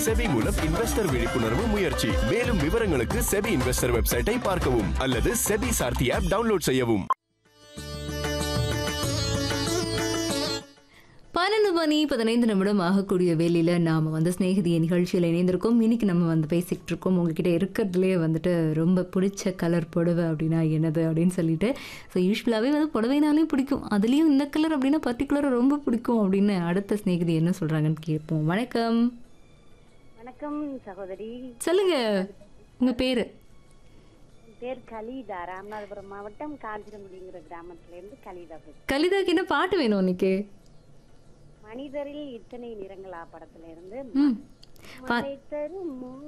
SEBI மூலம் investor விழிப்புணர்வு முயற்சி மேலும் விவரங்களுக்கு செபி இன்வெஸ்டர் வெப்சைட்டை பார்க்கவும் அல்லது செபி சார்த்தி ஆப் டவுன்லோட் செய்யவும் பன்னெண்டு மணி பதினைந்து நிமிடம் ஆகக்கூடிய வேலையில் நாம் வந்து ஸ்நேகிதிய நிகழ்ச்சியில் இணைந்திருக்கோம் இன்னைக்கு நம்ம வந்து பேசிக்கிட்டு இருக்கோம் உங்ககிட்ட இருக்கிறதுலே வந்துட்டு ரொம்ப பிடிச்ச கலர் புடவை அப்படின்னா என்னது அப்படின்னு சொல்லிட்டு ஸோ யூஸ்வலாகவே வந்து புடவைனாலே பிடிக்கும் அதுலேயும் இந்த கலர் அப்படின்னா பர்டிகுலராக ரொம்ப பிடிக்கும் அப்படின்னு அடுத்த ஸ்நேகிதி என்ன சொல்கிறாங்கன்னு கேட்போம் வணக்கம் வணக்கம் சகோதரி சொல்லுங்க உங்கள் பேர் என் பேர் கலிதா ராமநாதபுரம் மாவட்டம் காஞ்சிரமுடிங்கிற கிராமத்துல இருந்து கலிதா பேசுறேன் கலிதாக்கு என்ன பாட்டு வேணும் இன்னைக்கு மனிதரில் இத்தனை நிறங்களா படத்துல இருந்து ம் மலை தரும்